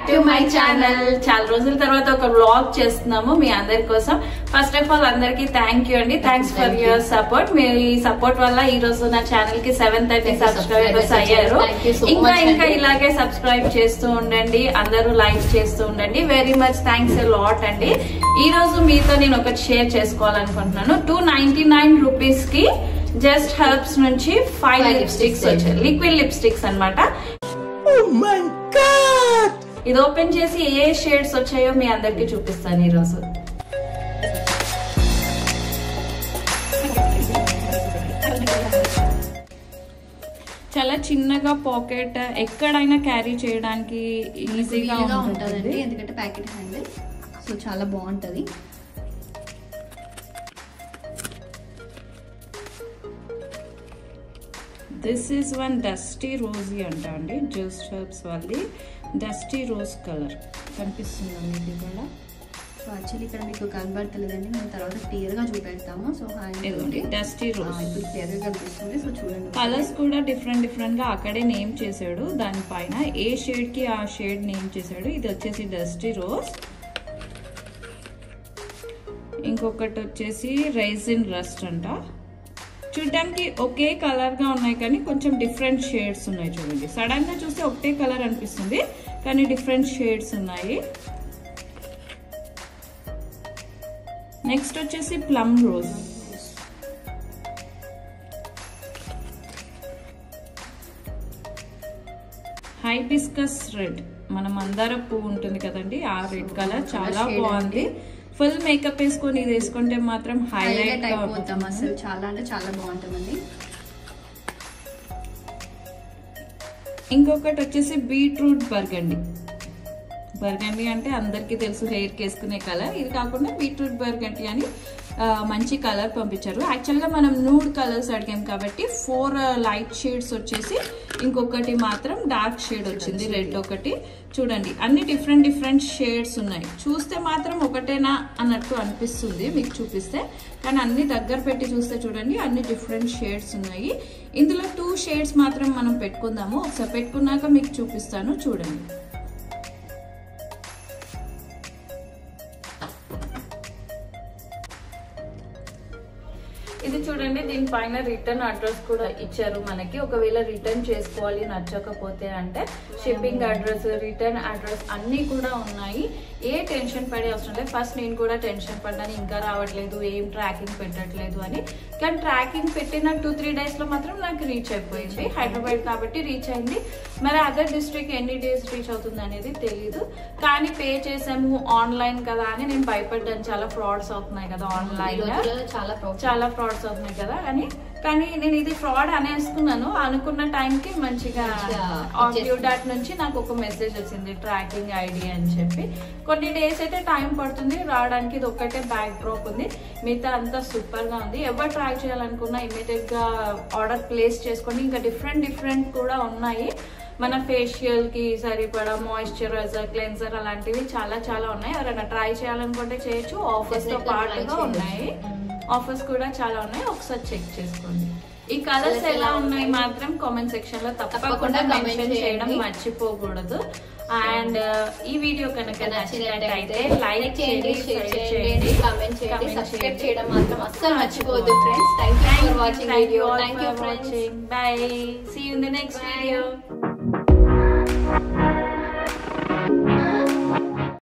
To my channel చాలా రోజుల తర్వాత ఒక వ్లాగ్ చేస్తున్నాము మీ అందరి కోసం ఫస్ట్ ఆఫ్ ఆల్ అందరికి థ్యాంక్ యూ అండి thanks for Thank you. Your support మీ సపోర్ట్ వల్ల ఈ రోజు నా ఛానల్ కి seven thirty Thank you, subscribers subscribers అయ్యారు Thank you so ఇంకా much ఇంకా అండి. ఇలాగే సబ్స్క్రైబ్ చేస్తూ ఉండండి అందరూ లైక్ చేస్తూ ఉండండి వెరీ మచ్ థ్యాంక్స్ లాట్ అండి ఈ రోజు మీతో నేను ఒకటి షేర్ చేసుకోవాలనుకుంటున్నాను టూ నైన్టీ నైన్ రూపీస్ కి జస్ట్ హెర్బ్స్ నుంచి ఫైవ్ Five లిప్స్టిక్స్ lipsticks వచ్చాయి లిక్విడ్ లిప్స్టిక్స్ అన్నమాట ఇది ఓపెన్ చేసి ఏ షేడ్స్ వచ్చాయో మీ అందరికి చూపిస్తాను ఈ రోజు చాలా చిన్నగా పాకెట్ ఎక్కడైనా క్యారీ చేయడానికి ఈజీగా ఈజీగా ఉంటుందండి ఉంటుంది ఎందుకంటే ప్యాకెట్ హ్యాండిల్ సో చాలా బాగుంటది this is one dusty rosy అంట అండి జ్యూస్ హెర్బ్స్ వాళ్ళది డస్టీ రోజ్ కలర్ కనిపిస్తుందా మీకు ఇక్కడ సో యాక్చువల్లీ ఇక్కడ మీకు కనబడతలేదండి మేము తర్వాత క్లియర్ గా చూపెడతాము సో ఇదిగోండి డస్టీ రోజ్ ఇప్పుడు క్లియర్ గా కనిపిస్తుంది సో చూడండి కలర్స్ కూడా డిఫరెంట్ డిఫరెంట్ గా అక్కడే నేమ్ చేశాడు దానిపైన ఏ షేడ్ కి ఆ షేడ్ నేమ్ చేశాడు ఇది వచ్చేసి డస్టీ రోజ్ ఇంకొకటి వచ్చేసి రైజిన్ రస్ట్ అంట చూడడానికి ఒకే కలర్ గా ఉన్నాయి కానీ కొంచెం డిఫరెంట్ షేడ్స్ ఉన్నాయి చూడండి సడన్ గా చూస్తే ఒకటే కలర్ అనిపిస్తుంది కానీ డిఫరెంట్ షేడ్స్ ఉన్నాయి నెక్స్ట్ వచ్చేసి ప్లమ్ రోజ్ హైబిస్కస్ రెడ్ మన మందార పువ్వు ఉంటుంది కదండి ఆ రెడ్ కలర్ చాలా shade బాగుంది ఫుల్ మేకప్ వేసుకొని ఇది వేసుకుంటే మాత్రం హైలైట్ హైలైట్ గా అయిపోతాం ఉంటుంది. అసలు చాలా అంటే చాలా బాగుంటుందండి ఇంకొకటి వచ్చేసి బీట్రూట్ బర్గండి బర్గండి అంటే అందరికీ తెలుసు హెయిర్ కి వేసుకునే కలర్ ఇది కాకుండా బీట్రూట్ బర్గండి అని ఆ, మంచి కలర్ పంపించారు యాక్చువల్గా మనం నూడ్ కలర్స్ అడిగాం కాబట్టి ఫోర్ లైట్ షేడ్స్ వచ్చేసి ఇంకొకటి మాత్రం డార్క్ షేడ్ వచ్చింది రెడ్ ఒకటి చూడండి అన్ని డిఫరెంట్ డిఫరెంట్ షేడ్స్ ఉన్నాయి చూస్తే మాత్రం ఒకటేనా అన్నట్టు అనిపిస్తుంది మీకు చూపిస్తే కానీ అన్ని దగ్గర పెట్టి చూస్తే చూడండి అన్ని డిఫరెంట్ షేడ్స్ ఉన్నాయి ఇందులో టూ షేడ్స్ మాత్రం మనం పెట్టుకుందాము ఒకసారి పెట్టుకున్నాక మీకు చూపిస్తాను చూడండి ఇది చూడండి దీనిపైన రిటర్న్ అడ్రస్ కూడా ఇచ్చారు మనకి ఒకవేళ రిటర్న్ చేసుకోవాలి నచ్చకపోతే అంటే షిప్పింగ్ అడ్రస్ రిటర్న్ అడ్రస్ అన్ని కూడా ఉన్నాయి ఏ టెన్షన్ పడే అవసరం లేదు ఫస్ట్ నేను కూడా టెన్షన్ పడ్డాను ఇంకా రావట్లేదు ఏం ట్రాకింగ్ పెట్టట్లేదు అని కానీ ట్రాకింగ్ పెట్టిన టూ త్రీ డేస్ లో మాత్రం నాకు రీచ్ అయిపోయింది హైదరాబాద్ కాబట్టి రీచ్ అయింది మరి అదర్ డిస్ట్రిక్ట్ ఎన్ని డేస్ రీచ్ అవుతుంది అనేది తెలీదు కానీ పే చేసాము ఆన్లైన్ కదా అని నేను భయపడ్డాను చాలా ఫ్రాడ్స్ అవుతున్నాయి కదా ఈ ఆన్లైన్ రోజులలో చాలా ప్రాబ్లమ్ చాలా ఫ్రాడ్స్ అవుతున్నాయి కదా అని కానీ నేను ఇది ఫ్రాడ్ అనేసుకున్నాను అనుకున్న టైంకి మంచిగా మంచిగా డ్యూ డాట్ నుంచి నాకు ఒక మెసేజ్ వచ్చింది ట్రాకింగ్ ఐడి అని చెప్పి కొన్ని డేస్ అయితే టైం పడుతుంది రావడానికి ఇది ఒక్కటే బ్యాక్ డ్రాప్ ఉంది మిగతా అంతా సూపర్ గా ఉంది ఎవరు ట్రై చేయాలనుకున్నా ఇమీడియట్ గా ఆర్డర్ ప్లేస్ చేసుకోండి ఇంకా డిఫరెంట్ డిఫరెంట్ కూడా ఉన్నాయి మన ఫేషియల్ కి సరిపడా మాయిశ్చరైజర్ క్లెన్సర్ అలాంటివి చాలా చాలా ఉన్నాయి ఎవరైనా ట్రై చేయాలనుకుంటే చేయొచ్చు ఆఫర్స్ తో Definitely try పాటుగా చేయొచ్చు. ఉన్నాయి ఆఫర్స్ కూడా చాలా ఉన్నాయి ఒకసారి చెక్ చేసుకోండి ఈ కలర్స్ Colours ఎలా ఎలా ఉన్నాయి ఉన్నాయి? మాత్రం కామెంట్ సెక్షన్ లో తప్పకుండా తప్పకుండా comment మెన్షన్ చేయడం చేయండి. మర్చిపోకూడదు అండ్ ఈ వీడియో కనుక నచ్చినట్టయితే నచ్చినట్టయితే లైక్ చేయండి షేర్ చేయండి కామెంట్ చేయండి comment సబ్స్క్రైబ్ చేయండి. చేయడం మాత్రం అస్సలు మర్చిపోవద్దు friends thank you for watching Thank you వీడియో all thank you for friends watching. Bye. See you in the next Bye. video.